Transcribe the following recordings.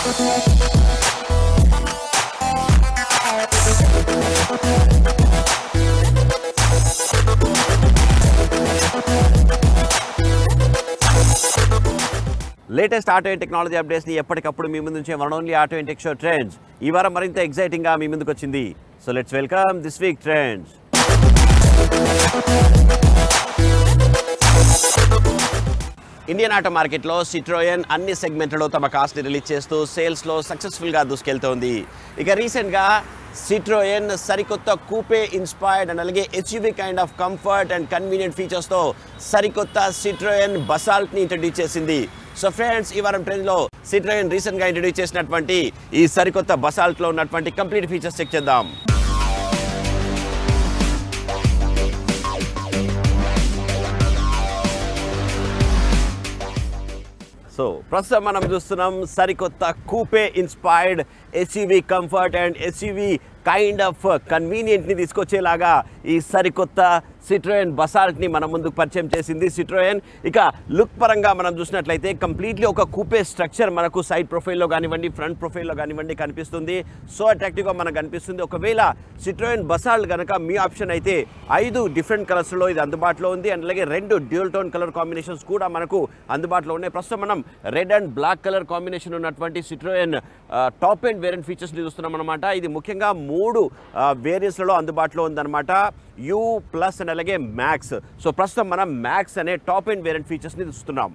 Latest auto and technology అప్డేట్స్ని ఎప్పటికప్పుడు మీ ముందు ఉంచే one only auto and tech show trends ఈ వారం మరింత ఎక్సైటింగ్గా మీ ముందుకు వచ్చింది so let's welcome this week trends Indian auto మార్కెట్లో సిట్రోయన్ అన్ని సెగ్మెంట్లలో తమ కార్స్ని రిలీజ్ చేస్తూ సేల్స్లో సక్సెస్ఫుల్గా దూసుకెళ్తోంది ఇక రీసెంట్గా సిట్రోయన్ సరికొత్త కూపే ఇన్స్పైర్డ్ అండ్ అలాగే SUV kind of comfort and convenient ఫీచర్స్తో సరికొత్త సిట్రోయన్ బసాల్ట్ని ఇంట్రడ్యూస్ చేసింది సో ఫ్రెండ్స్ ఈ వారం ట్రెండ్లో సిట్రోయన్ రీసెంట్గా ఇంట్రడ్యూస్ చేసినటువంటి ఈ సరికొత్త బసాల్ట్లో ఉన్నటువంటి కంప్లీట్ ఫీచర్స్ చెక్ చేద్దాం సో ప్రస్తుతం మనం చూస్తున్నాం సరికొత్త coupe inspired SUV comfort and SUV kind of కన్వీనియంట్ని తీసుకొచ్చేలాగా ఈ సరికొత్త సిట్రోయన్ బసాల్ట్ని మన ముందుకు పరిచయం చేసింది సిట్రోయన్ ఇక లుక్ పరంగా మనం చూసినట్లయితే కంప్లీట్లీ ఒక కూపే స్ట్రక్చర్ మనకు సైడ్ ప్రొఫైల్లో కానివ్వండి ఫ్రంట్ ప్రొఫైల్లో కానివ్వండి కనిపిస్తుంది సో అట్రాక్టివ్గా మనకు కనిపిస్తుంది ఒకవేళ సిట్రోయన్ బసాల్ట్ కనుక మీ ఆప్షన్ అయితే ఐదు డిఫరెంట్ కలర్స్లో ఇది అందుబాటులో ఉంది అండ్ అలాగే రెండు డ్యూల్ టోన్ కలర్ కాంబినేషన్స్ కూడా మనకు అందుబాటులో ఉన్నాయి ప్రస్తుతం మనం red and black colour combination ఉన్నటువంటి సిట్రోయన్ టాప్ అండ్ వేరియంట్ ఫీచర్స్ని చూస్తున్నాం అనమాట ఇది ముఖ్యంగా మూడు వేరియంట్స్లలో అందుబాటులో ఉందన్నమాట యూ ప్లస్ అండ్ అలాగే మ్యాక్స్ సో ప్రస్తుతం మనం మ్యాక్స్ అనే టాప్ అండ్ వేరియంట్ ఫీచర్స్ని చూస్తున్నాం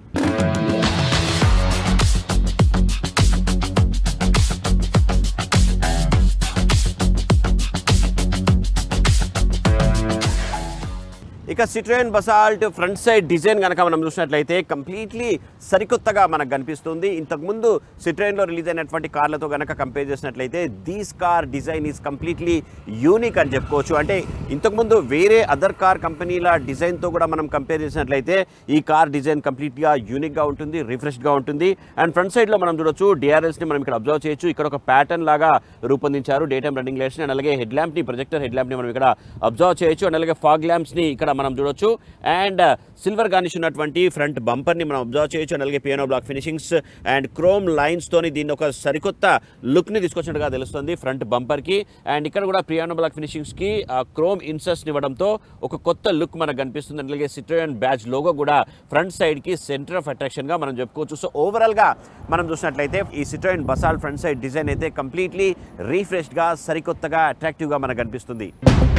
ఇక Citroen Basalt front side design కనుక మనం చూసినట్లయితే కంప్లీట్లీ సరికొత్తగా మనకు కనిపిస్తుంది ఇంతకుముందు సిట్రోయన్లో రిలీజ్ అయినటువంటి కార్లతో కనుక కంపేర్ చేసినట్లయితే these car design is completely unique అని చెప్పుకోవచ్చు అంటే ఇంతకుముందు వేరే అదర్ కార్ కంపెనీల డిజైన్తో కూడా మనం కంపేర్ చేసినట్లయితే ఈ కార్ డిజైన్ కంప్లీట్గా యూనిక్గా ఉంటుంది రిఫ్రెష్గా ఉంటుంది అండ్ ఫ్రంట్ సైడ్లో మనం చూడొచ్చు డిఆర్ఎల్స్ని మనం ఇక్కడ అబ్జర్వ్ చేయొచ్చు ఇక్కడ ఒక ప్యాటర్న్ లాగా రూపొందించారు డే టైమ్ రన్నింగ్ లైట్స్ని అండ్ అలాగే హెడ్ ల్యాంప్ని ప్రొజెక్టర్ హెడ్ ల్యాంప్ని మనం ఇక్కడ అబ్జర్వ్ చేయొచ్చు అండ్ అలాగే ఫాగ్ ల్యాంప్స్ని ఇక్కడ మనం చూడొచ్చు అండ్ సిల్వర్ గార్నిష్ ఉన్నటువంటి ఫ్రంట్ బంపర్ని మనం అబ్జర్వ్ చేయొచ్చు అండ్ అలాగే piano black finishings and chrome lines తోని దీన్ని ఒక సరికొత్త లుక్ని తీసుకొచ్చినట్టుగా తెలుస్తుంది ఫ్రంట్ బంపర్కి అండ్ ఇక్కడ కూడా పియానో బ్లాక్ ఫినిషింగ్స్కి క్రోమ్ ఇన్సర్ట్స్ని ఇవ్వడంతో ఒక కొత్త లుక్ మనకు కనిపిస్తుంది అండ్ అలాగే సిట్రోయన్ బ్యాచ్ లోగో కూడా ఫ్రంట్ సైడ్కి సెంటర్ ఆఫ్ అట్రాక్షన్గా మనం చెప్పుకోవచ్చు సో ఓవరాల్గా మనం చూసినట్లయితే ఈ Citroen Basalt front side design అయితే కంప్లీట్లీ రీఫ్రెష్డ్గా సరికొత్తగా అట్రాక్టివ్గా మనకు కనిపిస్తుంది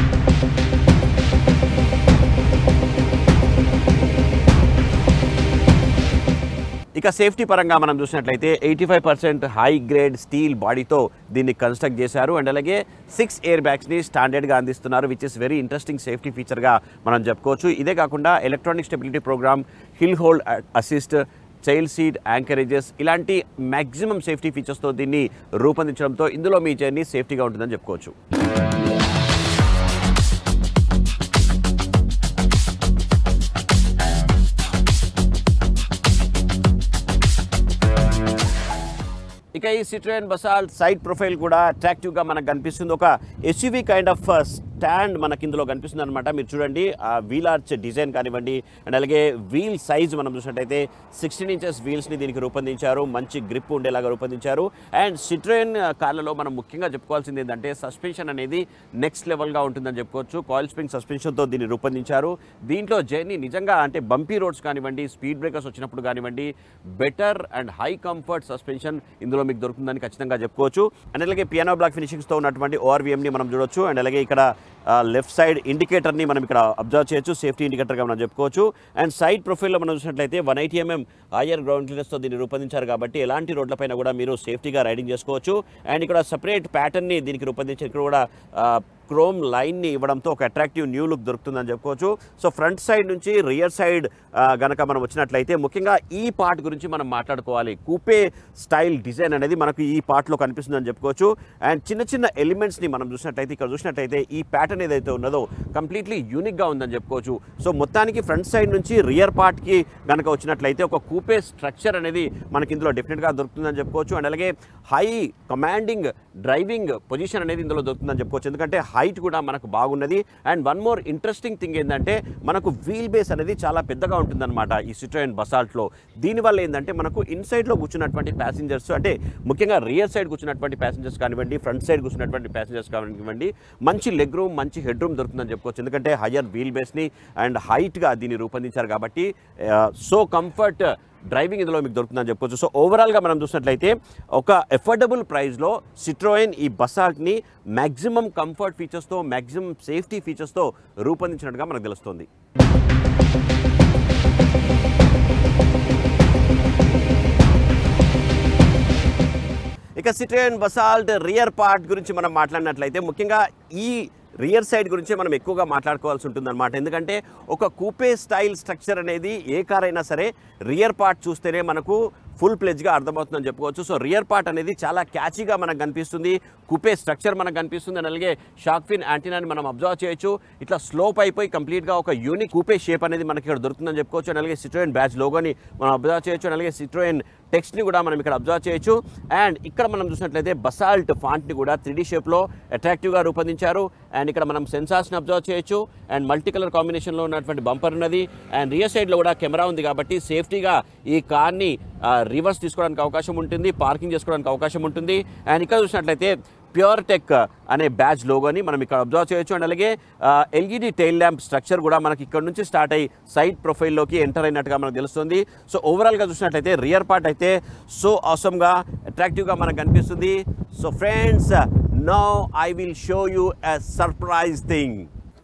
ఇక సేఫ్టీ పరంగా మనం చూసినట్లయితే eighty five percent high grade steel బాడీతో దీన్ని కన్స్ట్రక్ట్ చేశారు అండ్ అలాగే సిక్స్ ఎయిర్ బ్యాగ్స్ని స్టాండర్డ్గా అందిస్తున్నారు which is very interesting safety ఫీచర్గా మనం చెప్పుకోవచ్చు ఇదే కాకుండా electronic stability program hill hold assist child seat anchorages ఇలాంటి మ్యాక్సిమం సేఫ్టీ ఫీచర్స్తో దీన్ని రూపొందించడంతో ఇందులో మీ జర్నీ సేఫ్టీగా ఉంటుందని చెప్పుకోవచ్చు ఇక ఈ సిట్రోయన్ బసాల్ సైడ్ ప్రొఫైల్ కూడా అట్రాక్టివ్గా మనకు కనిపిస్తుంది ఒక ఎస్యూవీ కైండ్ ఆఫ్ స్టాండ్ మనకి ఇందులో కనిపిస్తుంది అనమాట మీరు చూడండి ఆ వీల్ ఆర్చ్ డిజైన్ కానివ్వండి అండ్ అలాగే వీల్ సైజ్ మనం చూసినట్టయితే సిక్స్టీన్ ఇంచెస్ వీల్స్ని దీనికి రూపొందించారు మంచి గ్రిప్ ఉండేలాగా రూపొందించారు అండ్ సిట్రోయన్ కార్లలో మనం ముఖ్యంగా చెప్పుకోవాల్సింది ఏంటంటే సస్పెన్షన్ అనేది నెక్స్ట్ లెవెల్గా ఉంటుందని చెప్పుకోవచ్చు కాయిల్ స్ప్రింగ్ సస్పెన్షన్తో దీన్ని రూపొందించారు దీంట్లో జర్నీ నిజంగా అంటే బంపీ రోడ్స్ కానివ్వండి స్పీడ్ బ్రేకర్స్ వచ్చినప్పుడు కానివ్వండి better and high comfort suspension ఇందులో మీకు దొరుకుతుందని ఖచ్చితంగా చెప్పుకోవచ్చు అండ్ అలాగే పియానో బ్లాక్ ఫినిషింగ్స్తో ఉన్నటువంటి ఓఆర్వీఎంని మనం చూడొచ్చు అండ్ అలాగే ఇక్కడ లెఫ్ట్ సైడ్ ఇండికేటర్ని మనం ఇక్కడ అబ్జర్వ్ చేయొచ్చు సేఫ్టీ ఇండికేటర్గా మనం చెప్పుకోవచ్చు అండ్ సైడ్ ప్రొఫైల్లో మనం చూసినట్లయితే వన్ ఎయిటీ ఎంఎం ఐఆర్ గ్రౌండ్ క్లియర్స్తో దీన్ని రూపొందించారు కాబట్టి ఎలాంటి రోడ్లపైన కూడా మీరు సేఫ్టీగా రైడింగ్ చేసుకోవచ్చు అండ్ ఇక్కడ సపరేట్ ప్యాటర్న్ని దీనికి రూపొందించి ఇక్కడ కూడా క్రోమ్ లైన్ని ఇవ్వడంతో ఒక అట్రాక్టివ్ న్యూ లుక్ దొరుకుతుందని చెప్పుకోవచ్చు సో ఫ్రంట్ సైడ్ నుంచి రియర్ సైడ్ గనక మనం వచ్చినట్లయితే ముఖ్యంగా ఈ పార్ట్ గురించి మనం మాట్లాడుకోవాలి కూపే స్టైల్ డిజైన్ అనేది మనకు ఈ పార్ట్లో కనిపిస్తుందని చెప్పుకోవచ్చు అండ్ చిన్న చిన్న ఎలిమెంట్స్ని మనం చూసినట్లయితే ఇక్కడ చూసినట్లయితే ఈ ప్యాటర్న్ ఏదైతే ఉన్నదో కంప్లీట్లీ యూనిక్గా ఉందని చెప్పుకోవచ్చు సో మొత్తానికి ఫ్రంట్ సైడ్ నుంచి రియర్ పార్ట్కి కనుక వచ్చినట్లయితే ఒక కూపే స్ట్రక్చర్ అనేది మనకి ఇందులో డెఫినెట్గా దొరుకుతుందని చెప్పుకోవచ్చు అండ్ అలాగే హై కమాండింగ్ డ్రైవింగ్ పొజిషన్ అనేది ఇందులో దొరుకుతుందని చెప్పుకోవచ్చు ఎందుకంటే హైట్ కూడా మనకు బాగున్నది and one more interesting thing ఏంటంటే మనకు వీల్ బేస్ అనేది చాలా పెద్దగా ఉంటుందన్నమాట ఈ సిట్రోయిన్ బసాల్ట్లో దీనివల్ల ఏంటంటే మనకు ఇన్సైడ్లో కూర్చున్నటువంటి ప్యాసింజర్స్ అంటే ముఖ్యంగా రియర్ సైడ్ కూర్చున్నటువంటి ప్యాసింజర్స్ కానివ్వండి ఫ్రంట్ సైడ్ కూర్చున్నటువంటి ప్యాసింజర్స్ కానివ్వండి మంచి లెగ్ రూమ్ మంచి హెడ్ రూమ్ దొరుకుతుందని చెప్పుకోవచ్చు ఎందుకంటే హయ్యర్ వీల్ బేస్ని అండ్ హైట్గా దీన్ని రూపొందించారు కాబట్టి సో కంఫర్ట్ డ్రైవింగ్ ఇందులో మీకు దొరుకుతుందని చెప్పుకోవచ్చు సో ఓవరాల్గా మనం చూసినట్లయితే ఒక ఎఫోర్డబుల్ ప్రైస్లో సిట్రోయిన్ ఈ బసాల్ట్ని మ్యాక్సిమం కంఫర్ట్ ఫీచర్స్తో మ్యాక్సిమం సేఫ్టీ ఫీచర్స్తో రూపొందించినట్టుగా మనకు తెలుస్తుంది ఇక సిట్రియన్ బసాల్ట్ రియర్ పార్ట్ గురించి మనం మాట్లాడినట్లయితే ముఖ్యంగా ఈ రియర్ సైడ్ గురించే మనం ఎక్కువగా మాట్లాడుకోవాల్సి ఉంటుందన్నమాట ఎందుకంటే ఒక కూపే స్టైల్ స్ట్రక్చర్ అనేది ఏ కార్ అయినా సరే రియర్ పార్ట్ చూస్తేనే మనకు ఫుల్ ప్లెజ్గా అర్థమవుతుందని చెప్పుకోవచ్చు సో రియర్ పార్ట్ అనేది చాలా క్యాచీగా మనకు కనిపిస్తుంది కుపే స్ట్రక్చర్ మనకు కనిపిస్తుంది అండ్ అలాగే షాక్ ఫిన్ యాంటీనాని మనం అబ్జర్వ్ చేయొచ్చు ఇట్లా స్లోప్ అయిపోయి కంప్లీట్గా ఒక యూనిక్ కూపే షేప్ అనేది మనకి ఇక్కడ దొరుకుతుందని చెప్పుకోవచ్చు అండ్ అలాగే సిట్రోయిన్ బ్యాచ్ లోగోని మనం అబ్జర్వ్ చేయొచ్చు అండ్ అలాగే సిట్రోయిన్ టెక్స్ట్ని కూడా మనం ఇక్కడ అబ్జర్వ్ చేయొచ్చు అండ్ ఇక్కడ మనం చూసినట్లయితే బసాల్ట్ ఫాంట్ని కూడా త్రీ షేప్లో అట్రాక్టివ్గా రూపొందించారు అండ్ ఇక్కడ మనం సెన్సార్స్ని అబ్జర్వ్ చేయొచ్చు అండ్ మల్టీ కలర్ కాంబినేషన్లో ఉన్నటువంటి బంపర్ ఉన్నది అండ్ రియర్ సైడ్లో కూడా కెమెరా ఉంది కాబట్టి సేఫ్టీగా ఈ కార్ని రివర్స్ తీసుకోవడానికి అవకాశం ఉంటుంది పార్కింగ్ చేసుకోవడానికి అవకాశం ఉంటుంది అండ్ ఇక్కడ చూసినట్లయితే ప్యూర్ టెక్ అనే బ్యాచ్ లోగోని మనం ఇక్కడ అబ్జర్వ్ చేయొచ్చు అండ్ అలాగే ఎల్ఈడి టైల్ ల్యాంప్ స్ట్రక్చర్ కూడా మనకి ఇక్కడ నుంచి స్టార్ట్ అయ్యి సైడ్ ప్రొఫైల్లోకి ఎంటర్ అయినట్టుగా మనకు తెలుస్తుంది సో ఓవరాల్గా చూసినట్లయితే రియర్ పార్ట్ అయితే సో అవసరంగా అట్రాక్టివ్గా మనకు కనిపిస్తుంది so friends now I will show you a surprise thing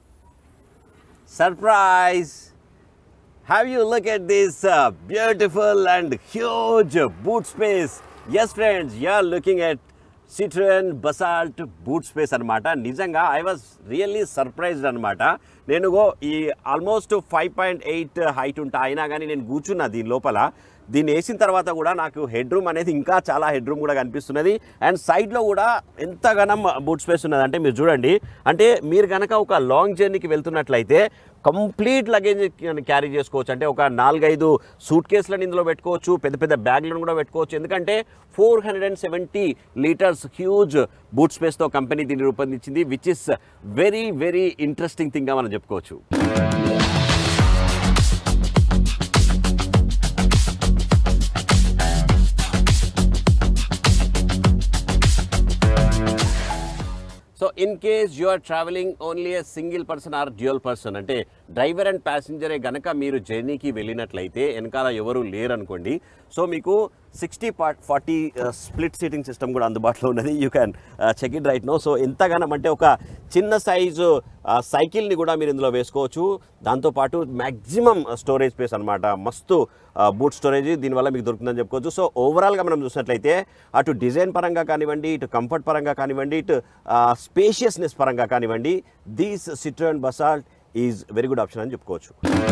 surprise Have you look at this uh, beautiful and huge boot space? Yes, friends, you are looking at Citroen Basalt boot space అనమాట నిజంగా I was really surprised అనమాట నేను గో ఈ almost five point eight height ఉంటా అయినా కానీ నేను కూర్చున్నా దీని లోపల దీన్ని వేసిన తర్వాత కూడా నాకు హెడ్ రూమ్ అనేది ఇంకా చాలా హెడ్ రూమ్ కూడా కనిపిస్తున్నది అండ్ సైడ్లో కూడా ఎంతగానం బూట్ స్పేస్ ఉన్నది అంటే మీరు చూడండి అంటే మీరు కనుక ఒక లాంగ్ జర్నీకి వెళ్తున్నట్లయితే కంప్లీట్ లగేజ్ క్యారీ చేసుకోవచ్చు అంటే ఒక నాలుగైదు సూట్ కేసులను ఇందులో పెట్టుకోవచ్చు పెద్ద పెద్ద బ్యాగ్లను కూడా పెట్టుకోవచ్చు ఎందుకంటే four hundred and seventy litres huge boot స్పేస్తో కంపెనీ దీన్ని రూపొందించింది which is very very interesting థింగ్గా మనం చెప్పుకోవచ్చు so in case you are travelling only a single person or dual person అంటే డ్రైవర్ అండ్ ప్యాసింజరే గనక మీరు జర్నీకి వెళ్ళినట్లయితే వెనకాల ఎవరు లేరనుకోండి సో మీకు sixty part forty split seating system కూడా అందుబాటులో ఉన్నది you can check it right now so ఎంతగానం అంటే ఒక చిన్న సైజు సైకిల్ని కూడా మీరు ఇందులో వేసుకోవచ్చు దాంతోపాటు మ్యాక్సిమం స్టోరేజ్ స్పేస్ అనమాట మస్తు బూట్ స్టోరేజ్ దీనివల్ల మీకు దొరుకుతుందని చెప్పుకోవచ్చు సో ఓవరాల్గా మనం చూసినట్లయితే అటు డిజైన్ పరంగా కానివ్వండి ఇటు కంఫర్ట్ పరంగా కానివ్వండి ఇటు స్పేషియస్నెస్ పరంగా కానివ్వండి this Citroen Basalt is very good option అని చెప్పుకోవచ్చు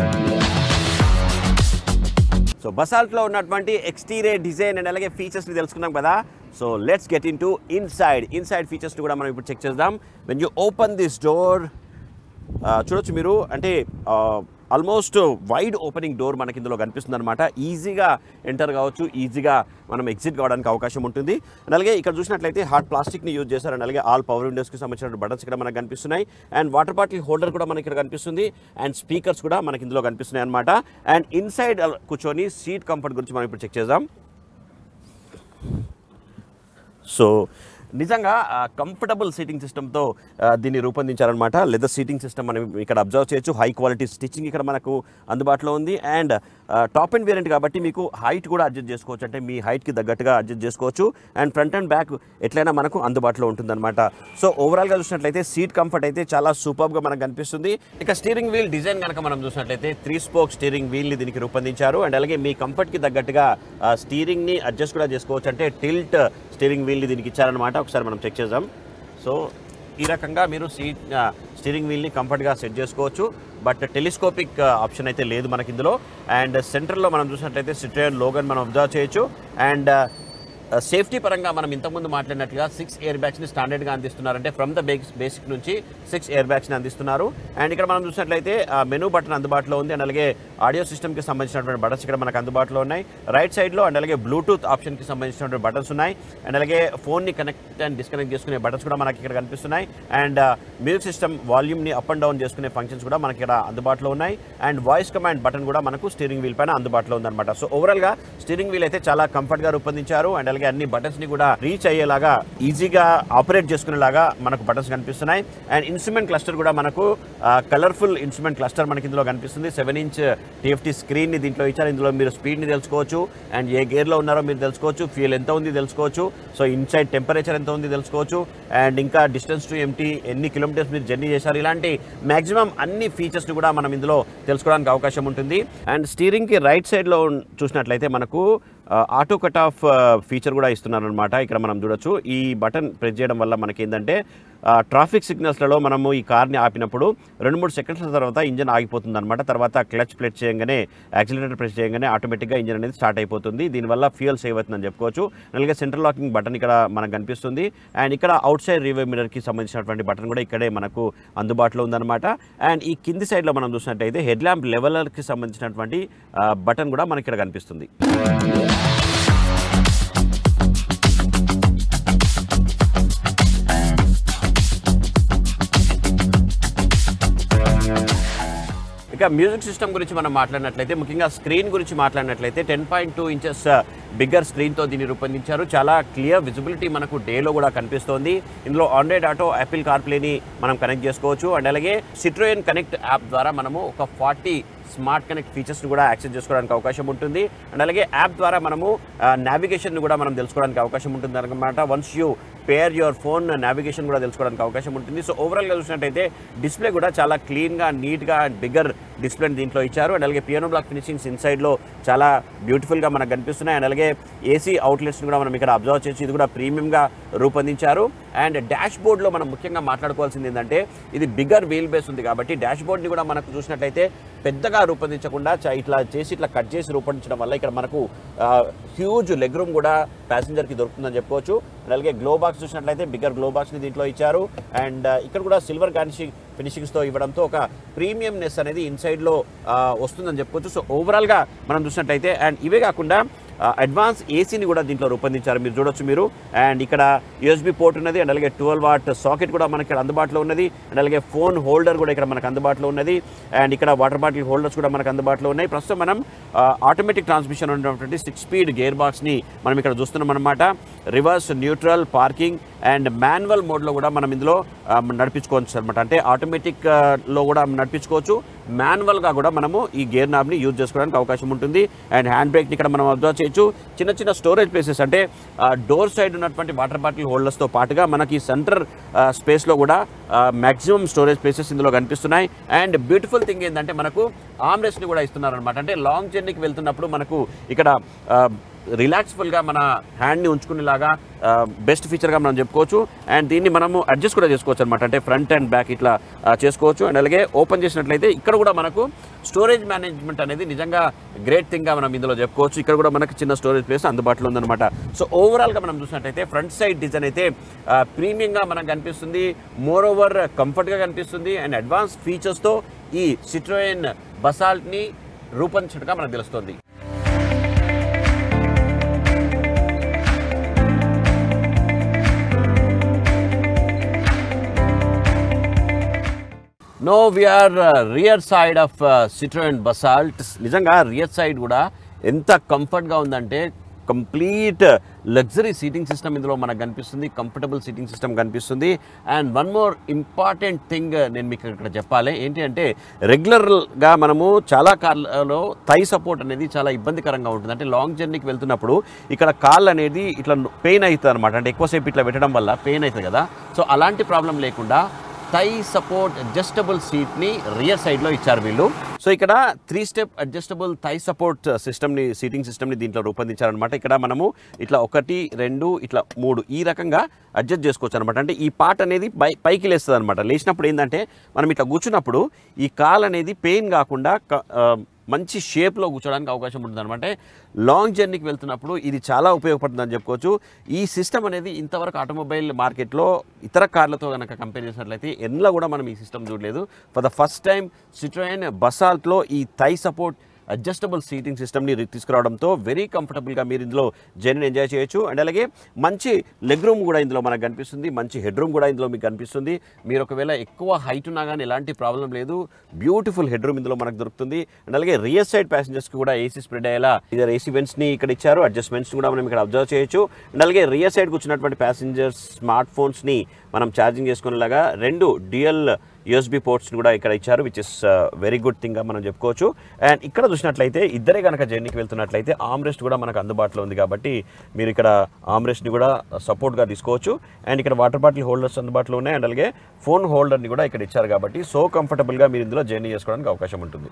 సో బసాల్ట్లో ఉన్నటువంటి ఎక్స్టీరియర్ డిజైన్ అండ్ అలాగే ఫీచర్స్ని తెలుసుకున్నాం కదా so let's get in to inside inside ఫీచర్స్ని కూడా మనం ఇప్పుడు చెక్ చేద్దాం when you open this door చూడొచ్చు మీరు అంటే ఆల్మోస్ట్ వైడ్ ఓపెనింగ్ డోర్ మనకి ఇందులో కనిపిస్తుంది అనమాట ఈజీగా ఎంటర్ కావచ్చు ఈజీగా మనం ఎగ్జిట్ కావడానికి అవకాశం ఉంటుంది అండ్ అలాగే ఇక్కడ చూసినట్లయితే హార్డ్ ప్లాస్టిక్ని యూజ్ చేశారు అండ్ అలాగే ఆల్ పవర్ విండోస్కి సంబంధించిన బటన్స్ ఇక్కడ మనకు కనిపిస్తున్నాయి అండ్ వాటర్ బాటిల్ హోల్డర్ కూడా మనకి ఇక్కడ కనిపిస్తుంది అండ్ స్పీకర్స్ కూడా మనకి ఇందులో కనిపిస్తున్నాయి అనమాట అండ్ ఇన్సైడ్ కూర్చొని సీట్ కంఫర్ట్ గురించి మనం ఇప్పుడు చెక్ చేద్దాం సో నిజంగా కంఫర్టబుల్ సీటింగ్ సిస్టమ్తో దీన్ని రూపొందించారనమాట లెదర్ సీటింగ్ సిస్టమ్ మనం ఇక్కడ అబ్జర్వ్ చేయొచ్చు హై క్వాలిటీ స్టిచ్చింగ్ ఇక్కడ మనకు అందుబాటులో ఉంది అండ్ టాప్ అండ్ వేరియంట్ కాబట్టి మీకు హైట్ కూడా అడ్జస్ట్ చేసుకోవచ్చు అంటే మీ హైట్కి తగ్గట్టుగా అడ్జస్ట్ చేసుకోవచ్చు అండ్ ఫ్రంట్ అండ్ బ్యాక్ ఎట్లయినా మనకు అందుబాటులో ఉంటుందన్నమాట సో ఓవరాల్గా చూసినట్లయితే సీట్ కంఫర్ట్ అయితే చాలా సూపర్గా మనకు కనిపిస్తుంది ఇక స్టీరింగ్ వీల్ డిజైన్ కనుక మనం చూసినట్లయితే త్రీ స్పోక్ స్టీరింగ్ వీల్ని దీనికి రూపొందించారు అండ్ అలాగే మీ కంఫర్ట్కి తగ్గట్టుగా స్టీరింగ్ని అడ్జస్ట్ కూడా చేసుకోవచ్చు అంటే టిల్ట్ స్టీరింగ్ వీల్ని దీనికి ఇచ్చారనమాట ఒకసారి మనం చెక్ చేద్దాం సో ఈ రకంగా మీరు సీట్ స్టీరింగ్ వీల్ని కంఫర్ట్గా సెట్ చేసుకోవచ్చు బట్ టెలిస్కోపిక్ ఆప్షన్ అయితే లేదు మనకి ఇందులో అండ్ సెంటర్లో మనం చూసినట్లయితే సిట్రియన్ లోగన్ మనం అబ్జర్వ్ చేయొచ్చు అండ్ సేఫ్టీ పరంగా మనం ఇంతకుముందు మాట్లాడినట్టుగా సిక్స్ ఎయిర్ బ్యాగ్స్ని స్టాండర్డ్గా అందిస్తున్నారు అంటే ఫ్రమ్ ద బేస్ బేసిక్ నుంచి సిక్స్ ఎయిర్ బ్యాగ్స్ని అందిస్తున్నారు అండ్ ఇక్కడ మనం చూసినట్లయితే మెనూ బటన్ అందుబాటులో ఉంది అండ్ అలాగే ఆడియో సిస్టమ్కి సంబంధించినటువంటి బటన్స్ ఇక్కడ మనకు అందుబాటులో ఉన్నాయి రైట్ సైడ్లో అండ్ అలాగే బ్లూటూత్ ఆప్షన్కి సంబంధించినటువంటి బటన్స్ ఉన్నాయి అండ్ అలాగే ఫోన్ని కనెక్ట్ అండ్ డిస్కనెక్ట్ చేసుకునే బటన్స్ కూడా మనకి ఇక్కడ కనిపిస్తున్నాయి అండ్ మ్యూజిక్ సిస్టమ్ వాల్యూమ్ని అప్ అండ్ డౌన్ చేసుకునే ఫంక్షన్స్ కూడా మనకి ఇక్కడ అందుబాటులో ఉన్నాయి అండ్ వాయిస్ కమాండ్ బటన్ కూడా మనకు స్టీరింగ్ వీల్ పైన అందుబాటులో ఉందన్నమాట సో ఓవరాల్గా స్టీరింగ్ వీల్ అయితే చాలా కంఫర్ట్గా రూపొందించారు అండ్ అలాగే అన్ని బటన్స్ని కూడా రీచ్ అయ్యేలాగా ఈజీగా ఆపరేట్ చేసుకునేలాగా మనకు బటన్స్ కనిపిస్తున్నాయి అండ్ ఇన్స్ట్రుమెంట్ క్లస్టర్ కూడా మనకు కలర్ఫుల్ ఇన్స్ట్రుమెంట్ క్లస్టర్ మనకి ఇందులో కనిపిస్తుంది సెవెన్ ఇంచ్ టీఎఫ్టీ స్క్రీన్ని దీంట్లో ఇచ్చారు ఇందులో మీరు స్పీడ్ని తెలుసుకోవచ్చు అండ్ ఏ గేర్లో ఉన్నారో మీరు తెలుసుకోవచ్చు ఫ్యూల్ ఎంత ఉంది తెలుసుకోవచ్చు సో ఇన్సైడ్ టెంపరేచర్ ఎంత ఉంది తెలుసుకోవచ్చు అండ్ ఇంకా డిస్టెన్స్ టు ఎంటీ ఎన్ని కిలోమీటర్స్ మీరు జర్నీ చేశారు ఇలాంటి మాక్సిమం అన్ని ఫీచర్స్ని కూడా మనం ఇందులో తెలుసుకోవడానికి అవకాశం ఉంటుంది అండ్ స్టీరింగ్కి రైట్ సైడ్లో చూసినట్లయితే మనకు ఆటో కట్ ఆఫ్ ఫీచర్ కూడా ఇస్తున్నారు అనమాట ఇక్కడ మనం చూడొచ్చు ఈ బటన్ ప్రెస్ చేయడం వల్ల మనకి ఏంటంటే ట్రాఫిక్ సిగ్నల్స్లలో మనము ఈ కార్ని ఆపినప్పుడు రెండు మూడు సెకండ్ల తర్వాత ఇంజన్ ఆగిపోతుంది అనమాట తర్వాత క్లచ్ ప్రెస్ చేయగానే యాక్సిలేటర్ ప్రెస్ చేయగానే ఆటోమేటిక్గా ఇంజన్ అనేది స్టార్ట్ అయిపోతుంది దీనివల్ల ఫ్యూయల్ సేవ్ అవుతుందని చెప్పుకోవచ్చు అలాగే సెంట్రల్ లాకింగ్ బటన్ ఇక్కడ మనకు కనిపిస్తుంది అండ్ ఇక్కడ అవుట్ సైడ్ రివే మిరర్కి సంబంధించినటువంటి బటన్ కూడా ఇక్కడే మనకు అందుబాటులో ఉందన్నమాట అండ్ ఈ కింది సైడ్లో మనం చూసినట్టయితే హెడ్ ల్యాంప్ లెవెలర్కి సంబంధించినటువంటి బటన్ కూడా మనకి ఇక్కడ కనిపిస్తుంది ఇక మ్యూజిక్ సిస్టమ్ గురించి మనం మాట్లాడినట్లయితే ముఖ్యంగా స్క్రీన్ గురించి మాట్లాడినట్లయితే ten point two inches bigger స్క్రీన్తో దీన్ని రూపొందించారు చాలా క్లియర్ విజిబిలిటీ మనకు డేలో కూడా కనిపిస్తోంది ఇందులో ఆండ్రాయిడ్ ఆటో యాపిల్ కార్ప్లేని మనం కనెక్ట్ చేసుకోవచ్చు అండ్ అలాగే సిట్రోయన్ కనెక్ట్ యాప్ ద్వారా మనము ఒక ఫార్టీ స్మార్ట్ కనెక్ట్ ఫీచర్స్ని కూడా యాక్సెస్ చేసుకోవడానికి అవకాశం ఉంటుంది అండ్ అలాగే యాప్ ద్వారా మనము నావిగేషన్ కూడా మనం తెలుసుకోవడానికి అవకాశం ఉంటుంది అనమాట once you pair your phone navigation కూడా తెలుసుకోవడానికి అవకాశం ఉంటుంది సో ఓవరాల్గా చూసినట్టయితే డిస్ప్లే కూడా చాలా క్లీన్గా నీట్గా అండ్ బిగ్గర్ డిస్ప్లే దీంట్లో ఇచ్చారు అండ్ అలాగే పియానో బ్లాక్ ఫినిషింగ్స్ ఇన్సైడ్లో చాలా బ్యూటిఫుల్గా మనకు కనిపిస్తున్నాయి అండ్ అలాగే ఏసీ అవుట్లెట్స్ని కూడా మనం ఇక్కడ అబ్జర్వ్ చేసి ఇది కూడా ప్రీమియంగా రూపొందించారు అండ్ డాష్ బోర్డ్లో మనం ముఖ్యంగా మాట్లాడుకోవాల్సింది ఏంటంటే ఇది బిగ్గర్ వీల్ బేస్ ఉంది కాబట్టి డాష్ బోర్డ్ని కూడా మనకు చూసినట్టయితే పెద్దగా రూపొందించకుండా చ- ఇట్లా చేసి ఇట్లా కట్ చేసి రూపొందించడం వల్ల ఇక్కడ మనకు హ్యూజ్ లెగ్ రూమ్ కూడా ప్యాసింజర్కి దొరుకుతుందని చెప్పుకోవచ్చు అండ్ అలాగే గ్లో బాక్స్ చూసినట్లయితే బిగ్గర్ గ్లో బాక్స్ని దీంట్లో ఇచ్చారు అండ్ ఇక్కడ కూడా సిల్వర్ గార్నిషింగ్ ఫినిషింగ్స్తో ఇవ్వడంతో ఒక ప్రీమియంనెస్ అనేది ఇన్సైడ్లో వస్తుందని చెప్పుకోవచ్చు సో ఓవరాల్గా మనం చూసినట్టయితే అండ్ ఇవే కాకుండా అడ్వాన్స్ ఏసీని కూడా దీంట్లో రూపొందించారు మీరు చూడొచ్చు మీరు అండ్ ఇక్కడ యూఎస్బి పోర్ట్ ఉన్నది అండ్ అలాగే ట్వెల్వ్ వాట్ సాకెట్ కూడా మనకి ఇక్కడ అందుబాటులో ఉన్నది అండ్ అలాగే ఫోన్ హోల్డర్ కూడా ఇక్కడ మనకు అందుబాటులో ఉన్నది అండ్ ఇక్కడ వాటర్ బాటిల్ హోల్డర్స్ కూడా మనకు అందుబాటులో ఉన్నాయి ప్రస్తుతం మనం ఆటోమేటిక్ ట్రాన్స్మిషన్ ఉన్నటువంటి సిక్స్ స్పీడ్ గేర్ బాక్స్ని మనం ఇక్కడ చూస్తున్నాం అనమాట reverse neutral parking and manual మోడ్లో కూడా మనం ఇందులో ఆ, నడిపించుకోవచ్చు అనమాట అంటే ఆటోమేటిక్ ఆ, లో కూడా నడిపించుకోవచ్చు మాన్యువల్గా కూడా మనము ఈ గేర్ నాబ్ని యూజ్ చేసుకోవడానికి అవకాశం ఉంటుంది అండ్ హ్యాండ్ బ్రేక్ని ఇక్కడ మనం అబ్జర్వ్ చేయొచ్చు చిన్న చిన్న స్టోరేజ్ ప్లేసెస్ అంటే డోర్ సైడ్ ఉన్నటువంటి వాటర్ బాటిల్ హోల్డర్స్తో పాటుగా మనకి సెంటర్ స్పేస్లో కూడా మ్యాక్సిమం స్టోరేజ్ ప్లేసెస్ ఇందులో కనిపిస్తున్నాయి అండ్ బ్యూటిఫుల్ థింగ్ ఏంటంటే మనకు ఆమ్రెస్ట్ని కూడా ఇస్తున్నారు అనమాట అంటే లాంగ్ జర్నీకి వెళ్తున్నప్పుడు మనకు ఇక్కడ ఆ, రిలాక్స్ఫుల్గా మన హ్యాండ్ని ఉంచుకునేలాగా బెస్ట్ ఫీచర్గా మనం చెప్పుకోవచ్చు అండ్ దీన్ని మనము అడ్జస్ట్ కూడా చేసుకోవచ్చు అనమాట అంటే ఫ్రంట్ అండ్ బ్యాక్ ఇట్లా ఆ, చేసుకోవచ్చు అండ్ అలాగే ఓపెన్ చేసినట్లయితే ఇక్కడ కూడా మనకు స్టోరేజ్ మేనేజ్మెంట్ అనేది నిజంగా గ్రేట్ థింగ్గా మనం ఇందులో చెప్పుకోవచ్చు ఇక్కడ కూడా మనకు చిన్న స్టోరేజ్ ప్లేస్ అందుబాటులో ఉందన్నమాట సో ఓవరాల్గా మనం చూసినట్టయితే ఫ్రంట్ సైడ్ డిజైన్ అయితే ఆ, ప్రీమియంగా మనకు కనిపిస్తుంది మోర్ ఓవర్ కంఫర్ట్గా కనిపిస్తుంది అండ్ అడ్వాన్స్ ఫీచర్స్తో ఈ సిట్రోయన్ బసాల్ట్ని రూపొందించడంగా మనకు తెలుస్తుంది now we are rear side of Citroen Basalt నిజంగా రియర్ సైడ్ కూడా ఎంత కంఫర్ట్గా ఉందంటే కంప్లీట్ లగ్జరీ సీటింగ్ సిస్టమ్ ఇందులో మనకు కనిపిస్తుంది కంఫర్టబుల్ సీటింగ్ సిస్టమ్ కనిపిస్తుంది and one more important thing నేను మీకు ఇక్కడ చెప్పాలి ఏంటి అంటే రెగ్యులర్గా మనము చాలా కార్లలో థై సపోర్ట్ అనేది చాలా ఇబ్బందికరంగా ఉంటుంది అంటే లాంగ్ జర్నీకి వెళ్తున్నప్పుడు ఇక్కడ కాళ్ళు అనేది ఇట్లా పెయిన్ అవుతుంది అనమాట అంటే ఎక్కువసేపు ఇట్లా పెట్టడం వల్ల పెయిన్ అవుతుంది కదా సో అలాంటి ప్రాబ్లం లేకుండా థై సపోర్ట్ అడ్జస్టబుల్ సీట్ని రియర్ సైడ్లో ఇచ్చారు వీళ్ళు సో ఇక్కడ three step adjustable thigh support సిస్టమ్ని సీటింగ్ సిస్టమ్ని దీంట్లో రూపొందించారనమాట ఇక్కడ మనము ఇట్లా ఒకటి రెండు ఇట్లా మూడు ఈ రకంగా అడ్జస్ట్ చేసుకోవచ్చు అనమాట అంటే ఈ పార్ట్ అనేది పై పైకి లేస్తుంది అనమాట లేచినప్పుడు ఏంటంటే మనం ఇట్లా కూర్చున్నప్పుడు ఈ కాల్ అనేది పెయిన్ కాకుండా క- ఆ, మంచి షేప్లో కూర్చోడానికి అవకాశం ఉంటుంది అనమాట లాంగ్ జర్నీకి వెళ్తున్నప్పుడు ఇది చాలా ఉపయోగపడుతుందని చెప్పుకోవచ్చు ఈ సిస్టమ్ అనేది ఇంతవరకు ఆటోమొబైల్ మార్కెట్లో ఇతర కార్లతో కనుక కంపేర్ చేసినట్లయితే ఎన్నో కూడా మనం ఈ సిస్టమ్ చూడలేదు for the first time Citroen బసాల్ట్లో ఈ థై సపోర్ట్ అడ్జస్టబుల్ సీటింగ్ సిస్టమ్ని తీసుకురావడంతో వెరీ కంఫర్టబుల్గా మీరు ఇందులో జర్నీ ఎంజాయ్ చేయొచ్చు అండ్ అలాగే మంచి లెగ్ రూమ్ కూడా ఇందులో మనకు కనిపిస్తుంది మంచి హెడ్ రూమ్ కూడా ఇందులో మీకు కనిపిస్తుంది మీరు ఒకవేళ ఎక్కువ హైట్ ఉన్నా కానీ ఎలాంటి ప్రాబ్లం లేదు బ్యూటిఫుల్ హెడ్ రూమ్ ఇందులో మనకు దొరుకుతుంది అండ్ అలాగే రియర్ సైడ్ ప్యాసింజర్స్కి కూడా ఏసీ స్ప్రెడ్ అయ్యేలా ఇదే ఏసీ వెంట్స్ని ఇక్కడ ఇచ్చారు అడ్జస్ట్మెంట్స్ కూడా మనం ఇక్కడ అబ్జర్వ్ చేయొచ్చు అండ్ అలాగే రియర్ సైడ్ కూర్చున్నటువంటి ప్యాసింజర్స్ స్మార్ట్ ఫోన్స్ని మనం ఛార్జింగ్ చేసుకునేలాగా రెండు డ్యూయల్ యూఎస్బి పోర్ట్స్ కూడా ఇక్కడ ఇచ్చారు విచ్ ఇస్ వెరీ గుడ్ థింగ్గా మనం చెప్పుకోవచ్చు అండ్ ఇక్కడ చూసినట్లయితే ఇద్దరే కనుక జర్నీకి వెళ్తున్నట్లయితే ఆమ్రెస్ట్ కూడా మనకు అందుబాటులో ఉంది కాబట్టి మీరు ఇక్కడ ఆమ్రెస్ట్ని కూడా సపోర్ట్గా తీసుకోవచ్చు అండ్ ఇక్కడ వాటర్ బాటిల్ హోల్డర్స్ అందుబాటులో ఉన్నాయి అండ్ అలాగే ఫోన్ హోల్డర్ని కూడా ఇక్కడ ఇచ్చారు కాబట్టి సో కంఫర్టబుల్గా మీరు ఇందులో జర్నీ చేసుకోవడానికి అవకాశం ఉంటుంది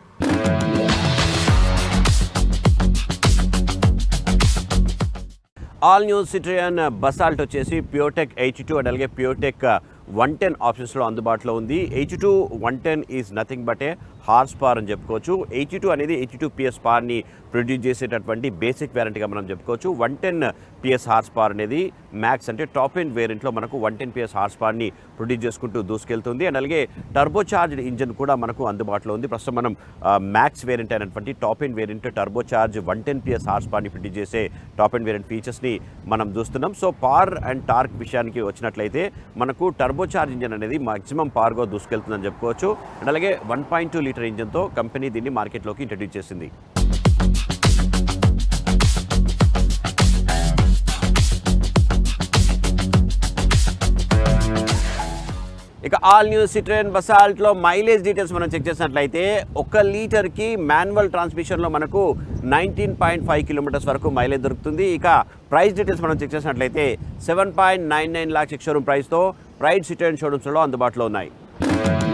ఆల్ న్యూ సిట్రియన్ బసాల్ట్ వచ్చేసి ప్యూటెక్ హెచ్ టూ అండ్ అలాగే ప్యూటెక్ వన్ టెన్ ఆప్షన్స్లో అందుబాటులో ఉంది H two one ten is nothing but a horse power అని చెప్పుకోవచ్చు హెచ్ టూ అనేది హెచ్ టూ పిఎస్ పవర్ని ప్రొడ్యూస్ చేసేటటువంటి బేసిక్ వేరియంట్గా మనం చెప్పుకోవచ్చు one ten PS horse power అనేది మ్యాక్స్ అంటే టాప్ ఎండ్ వేరియంట్లో మనకు వన్ టెన్ పిఎస్ హార్స్ పవర్ని ప్రొడ్యూస్ చేసుకుంటూ దూసుకెళ్తుంది అండ్ అలాగే టర్బో చార్జ్డ్ ఇంజన్ కూడా మనకు అందుబాటులో ఉంది ప్రస్తుతం మనం మ్యాక్స్ వేరియంట్ అయినటువంటి top end variant turbo charge one ten PS horse పవర్ని ప్రొడ్యూస్ చేసే టాప్ ఎండ్ వేరియంట్ ఫీచర్స్ని మనం చూస్తున్నాం సో పవర్ అండ్ టార్క్ విషయానికి వచ్చినట్లయితే మనకు టర్బో చార్జ్ ఇంజన్ అనేది మాక్సిమం పవర్గా దూసుకెళ్తుందని చెప్పుకోవచ్చు అండ్ అలాగే వన్ పాయింట్ టూ లీటర్ ఇంజన్తో కంపెనీ దీన్ని మార్కెట్లోకి ఇంట్రడ్యూస్ చేసింది ఇక ఆల్ న్యూ సిట్రియన్ బసాల్ట్లో మైలేజ్ డీటెయిల్స్ మనం చెక్ చేసినట్లయితే ఒక లీటర్కి మాన్యువల్ ట్రాన్స్మిషన్లో మనకు నైన్టీన్ పాయింట్ ఫైవ్ కిలోమీటర్స్ వరకు మైలేజ్ దొరుకుతుంది ఇక ప్రైస్ డీటెయిల్స్ మనం చెక్ చేసినట్లయితే seven point nine nine lakhs showroom ప్రైస్తో ప్రైడ్ సిట్రియన్ షోరూమ్స్లో అందుబాటులో ఉన్నాయి